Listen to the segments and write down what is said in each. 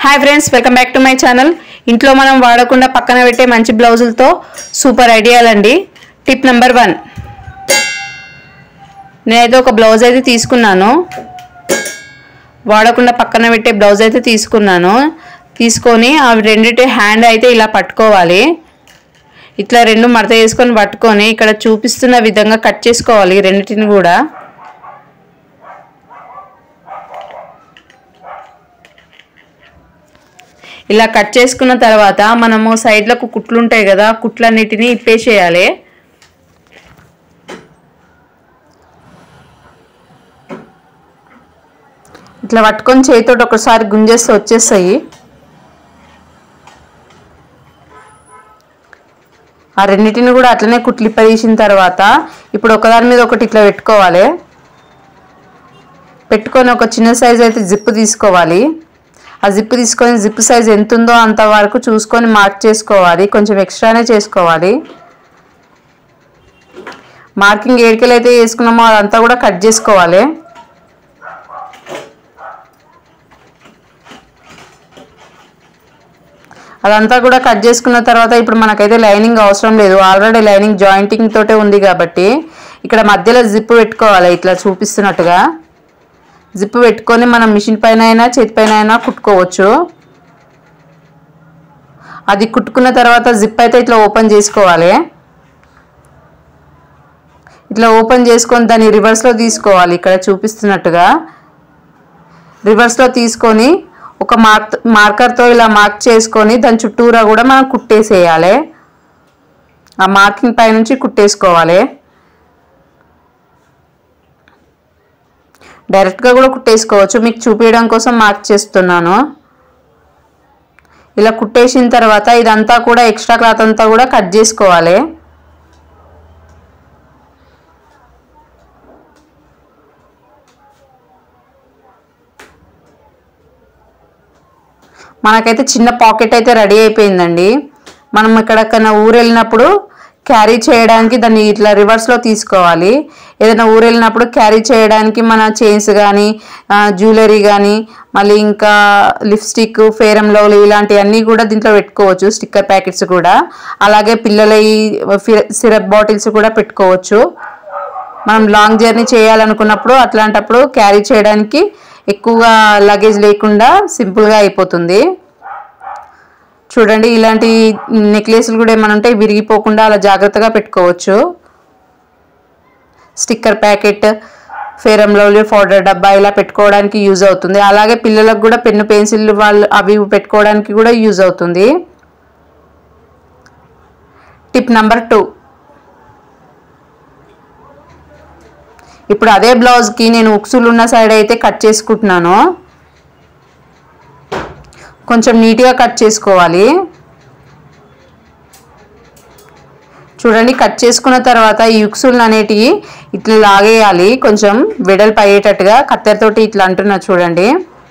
hi friends welcome back to my channel ఇంట్లో మనం వాడకుండా పక్కన పెట్టే మంచి బ్లౌజులతో సూపర్ ఐడియాలండి టిప్ నెంబర్ వన్ నేనైతే ఒక బ్లౌజ్ అయితే తీసుకున్నాను వాడకుండా పక్కన పెట్టే బ్లౌజ్ అయితే తీసుకున్నాను తీసుకొని అవి రెండింటి హ్యాండ్ అయితే ఇలా పట్టుకోవాలి ఇట్లా రెండు మడత వేసుకొని పట్టుకొని ఇక్కడ చూపిస్తున్న విధంగా కట్ చేసుకోవాలి రెండింటిని కూడా ఇలా కట్ చేసుకున్న తర్వాత మనము సైడ్లకు కుట్లు ఉంటాయి కదా కుట్లన్నిటిని ఇప్పేసేయాలి ఇట్లా పట్టుకొని చేతితోటి ఒకసారి గుంజేస్తే వచ్చేస్తాయి ఆ రెండింటిని కూడా అట్లనే కుట్లు ఇప్పదీసిన తర్వాత ఇప్పుడు ఒకదాని మీద ఒకటి ఇట్లా పెట్టుకోవాలి పెట్టుకొని ఒక చిన్న సైజ్ అయితే జిప్ తీసుకోవాలి ఆ జిప్ తీసుకొని జిప్ సైజ్ ఎంత ఉందో అంత వరకు చూసుకొని మార్క్ చేసుకోవాలి కొంచెం ఎక్స్ట్రానే చేసుకోవాలి మార్కింగ్ ఏడికలు అయితే వేసుకున్నామో అదంతా కూడా కట్ చేసుకోవాలి అదంతా కూడా కట్ చేసుకున్న తర్వాత ఇప్పుడు మనకైతే లైనింగ్ అవసరం లేదు ఆల్రెడీ లైనింగ్ జాయింటింగ్ తోటే ఉంది కాబట్టి ఇక్కడ మధ్యలో జిప్ పెట్టుకోవాలి ఇట్లా చూపిస్తున్నట్టుగా జిప్ పెట్టుకొని మనం మిషన్ పైన అయినా చేతి పైన అయినా కుట్టుకోవచ్చు అది కుట్టుకున్న తర్వాత జిప్ అయితే ఇట్లా ఓపెన్ చేసుకోవాలి ఇట్లా ఓపెన్ చేసుకొని దాన్ని రివర్స్లో తీసుకోవాలి ఇక్కడ చూపిస్తున్నట్టుగా రివర్స్లో తీసుకొని ఒక మార్క్ మార్కర్తో ఇలా మార్క్ చేసుకొని దాని చుట్టూరా కూడా మనం కుట్టేసేయాలి ఆ మార్కింగ్ పై నుంచి కుట్టేసుకోవాలి డైరెక్ట్గా కూడా కుట్టేసుకోవచ్చు మీకు చూపించడం కోసం మార్క్ చేస్తున్నాను ఇలా కుట్టేసిన తర్వాత ఇదంతా కూడా ఎక్స్ట్రా క్లాత్ అంతా కూడా కట్ చేసుకోవాలి మనకైతే చిన్న పాకెట్ అయితే రెడీ అయిపోయిందండి మనం ఎక్కడికైనా ఊరు వెళ్ళినప్పుడు క్యారీ చేయడానికి దాన్ని ఇట్లా రివర్స్లో తీసుకోవాలి ఏదైనా ఊరు వెళ్ళినప్పుడు క్యారీ చేయడానికి మన చైన్స్ కానీ జ్యువెలరీ కానీ మళ్ళీ ఇంకా లిప్స్టిక్ ఫేరం లవ్లీ ఇలాంటివన్నీ కూడా దీంట్లో పెట్టుకోవచ్చు స్టిక్కర్ ప్యాకెట్స్ కూడా అలాగే పిల్లల సిరప్ బాటిల్స్ కూడా పెట్టుకోవచ్చు మనం లాంగ్ జర్నీ చేయాలనుకున్నప్పుడు అట్లాంటప్పుడు క్యారీ చేయడానికి ఎక్కువగా లగేజ్ లేకుండా సింపుల్గా అయిపోతుంది చూడండి ఇలాంటి నెక్లెస్లు కూడా ఏమైనా ఉంటే విరిగిపోకుండా అలా జాగ్రత్తగా పెట్టుకోవచ్చు sticker packet fair and lovely powder డబ్బా ఇలా పెట్టుకోవడానికి యూజ్ అవుతుంది అలాగే పిల్లలకు కూడా పెన్ను పెన్సిల్ వాళ్ళు అవి పెట్టుకోవడానికి కూడా యూజ్ అవుతుంది టిప్ నెంబర్ టూ ఇప్పుడు అదే బ్లౌజ్కి నేను ఉక్సులు ఉన్న సైడ్ అయితే కట్ చేసుకుంటున్నాను కొంచెం నీట్గా కట్ చేసుకోవాలి చూడండి కట్ చేసుకున్న తర్వాత ఈ ఉక్సులు అనేటివి ఇట్లా లాగేయాలి కొంచెం వెడల్పు అయ్యేటట్టుగా కత్తెరతోటి ఇట్లా అంటున్నా చూడండి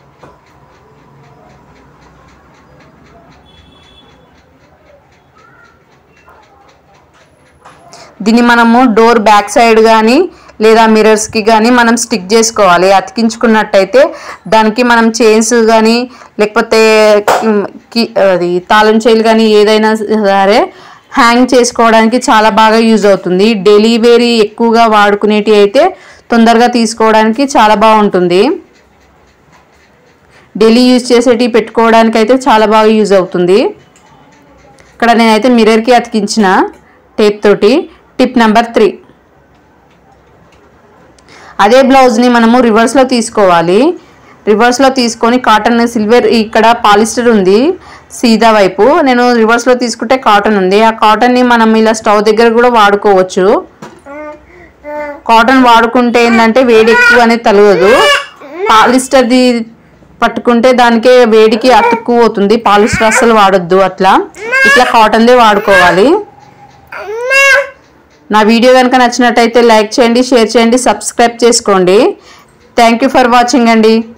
దీన్ని మనము డోర్ బ్యాక్ సైడ్ కానీ లేదా మిరర్స్కి కానీ మనం స్టిక్ చేసుకోవాలి అతికించుకున్నట్టయితే దానికి మనం చైన్స్ కానీ లేకపోతే అది తాళం చేలు కానీ ఏదైనా సరే హ్యాంగ్ చేసుకోవడానికి చాలా బాగా యూజ్ అవుతుంది డెలివరీ ఎక్కువగా వాడుకునేటి అయితే తొందరగా తీసుకోవడానికి చాలా బాగుంటుంది డైలీ యూజ్ చేసేటివి పెట్టుకోవడానికి అయితే చాలా బాగా యూజ్ అవుతుంది ఇక్కడ నేనైతే మిర్రర్కి అతికించిన టేప్ తోటి టిప్ నెంబర్ త్రీ అదే బ్లౌజ్ని మనము రివర్స్లో తీసుకోవాలి రివర్స్లో తీసుకొని కాటన్ సిల్వర్ ఇక్కడ పాలిస్టర్ ఉంది సీదా వైపు నేను రివర్స్లో తీసుకుంటే కాటన్ ఉంది ఆ కాటన్ని మనం ఇలా స్టవ్ దగ్గర కూడా వాడుకోవచ్చు కాటన్ వాడుకుంటే ఏంటంటే వేడి ఎక్కువ అనేది తలగదు పాలిస్టర్ది పట్టుకుంటే దానికే వేడికి అతుక్కుపోతుంది పాలిస్టర్ అస్సలు వాడొద్దు అట్లా ఇట్లా కాటన్దే వాడుకోవాలి నా వీడియో కనుక నచ్చినట్టయితే లైక్ చేయండి షేర్ చేయండి సబ్స్క్రైబ్ చేసుకోండి థ్యాంక్ యూ ఫర్ వాచింగ్ అండి